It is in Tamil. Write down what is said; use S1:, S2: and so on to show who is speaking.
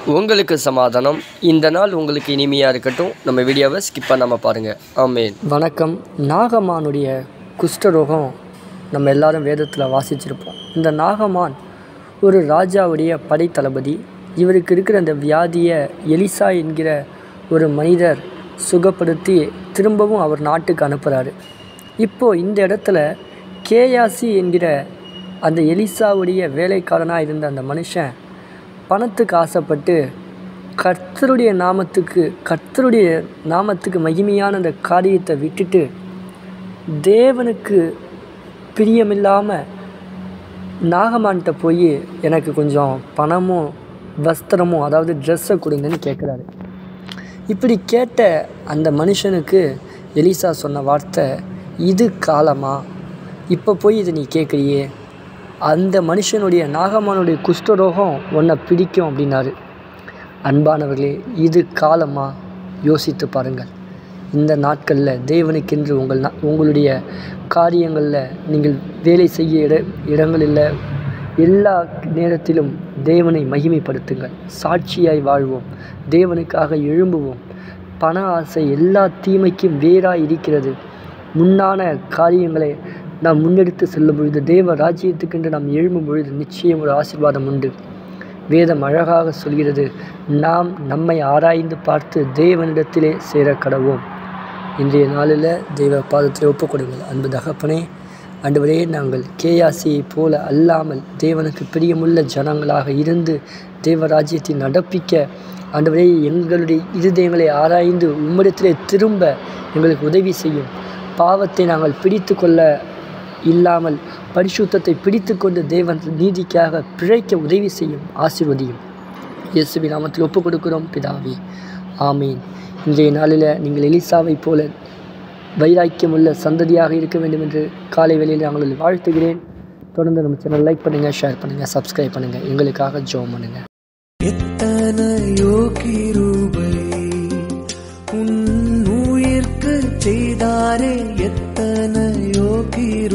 S1: உங்களுக்கு சமாதானம் இந்த நாள் உங்களுக்கு இனிமையாக இருக்கட்டும் நம்ம வீடியோவை ஸ்கிப் பண்ணாமல் பாருங்கள் ஆமேன்
S2: வணக்கம் நாகமானுடைய குஷ்டரோகம் நம்ம எல்லாரும் வேதத்தில் வாசிச்சிருப்போம் இந்த நாகமான் ஒரு ராஜாவுடைய படைத்தளபதி இவருக்கு இருக்கிற அந்த வியாதியை எலிசா என்கிற ஒரு மனிதர் சுகப்படுத்தி திரும்பவும் அவர் நாட்டுக்கு அனுப்புகிறாரு இப்போது இந்த இடத்துல கேயாசி என்கிற அந்த எலிசாவுடைய வேலைக்காரனாக இருந்த அந்த மனுஷன் பணத்துக்கு ஆசைப்பட்டு கர்த்தருடைய நாமத்துக்கு கர்த்தருடைய நாமத்துக்கு மகிமையான அந்த காரியத்தை விட்டுட்டு தேவனுக்கு பிரியமில்லாமல் நாகமான்கிட்ட போய் எனக்கு கொஞ்சம் பணமும் வஸ்திரமும் அதாவது ட்ரெஸ்ஸை கொடுங்கன்னு கேட்குறாரு இப்படி கேட்ட அந்த மனுஷனுக்கு எலிசா சொன்ன வார்த்தை இது காலமா இப்போ போய் இதை நீ கேட்குறியே அந்த மனுஷனுடைய நாகமானுடைய குஷ்டரோகம் உன்னை பிடிக்கும் அப்படின்னாரு அன்பானவர்களே இது காலமா யோசித்து பாருங்கள் இந்த நாட்களில் தேவனுக்கென்று உங்கள் நா- உங்களுடைய காரியங்களில் நீங்கள் வேலை செய்ய இட இடங்களில் எல்லா நேரத்திலும் தேவனை மகிமைப்படுத்துங்கள் சாட்சியாய் வாழ்வோம் தேவனுக்காக எழும்புவோம் பண ஆசை எல்லா தீமைக்கும் வேறாய் இருக்கிறது முன்னான காரியங்களை நாம் முன்னெடுத்து செல்லும் பொழுது தேவ ராஜ்யத்துக்கென்று நாம் எழும்பும் பொழுது நிச்சயம் ஒரு ஆசீர்வாதம் உண்டு வேதம் அழகாக சொல்கிறது நாம் நம்மை ஆராய்ந்து பார்த்து தேவனிடத்திலே சேர கடவோம் இன்றைய நாளில் தெய்வ பாதத்தில் ஒப்புக் கொடுங்கள் அன்பு தகப்பனே ஆண்டவரே நாங்கள் கேயாசியைப் போல அல்லாமல் தேவனுக்கு பிரியமுள்ள ஜனங்களாக இருந்து தேவ ராஜ்யத்தை நடப்பிக்க ஆண்டவரே எங்களுடைய இருதயங்களை ஆராய்ந்து உம்மிடத்திலே திரும்ப எங்களுக்கு உதவி செய்யும் பாவத்தை நாங்கள் பிடித்து கொள்ள இல்லாமல் பரிசுத்தத்தை பிடித்து கொண்டு தேவன் நீதிக்காக பிழைக்க உதவி செய்யும் ஆசீர்வதியும் இயேசுவி நாமத்தில் ஒப்புக் கொடுக்கிறோம் பிதாவே ஆமீன் இன்றைய நாளில் நீங்கள் எலிசாவைப் போல வைராக்கியமுள்ள சந்ததியாக இருக்க வேண்டும் என்று காலை வேளையில் நாங்கள் உங்களை வாழ்த்துகிறேன் தொடர்ந்து நம்ம சேனல் லைக் பண்ணுங்கள் ஷேர் பண்ணுங்கள் சப்ஸ்கிரைப் பண்ணுங்கள் எங்களுக்காக ஜோம் பண்ணுங்கள்
S3: எத்தனையோ கிருபை உன் உயிர்க்கு செய்தாரே எத்தனையோ கிருபை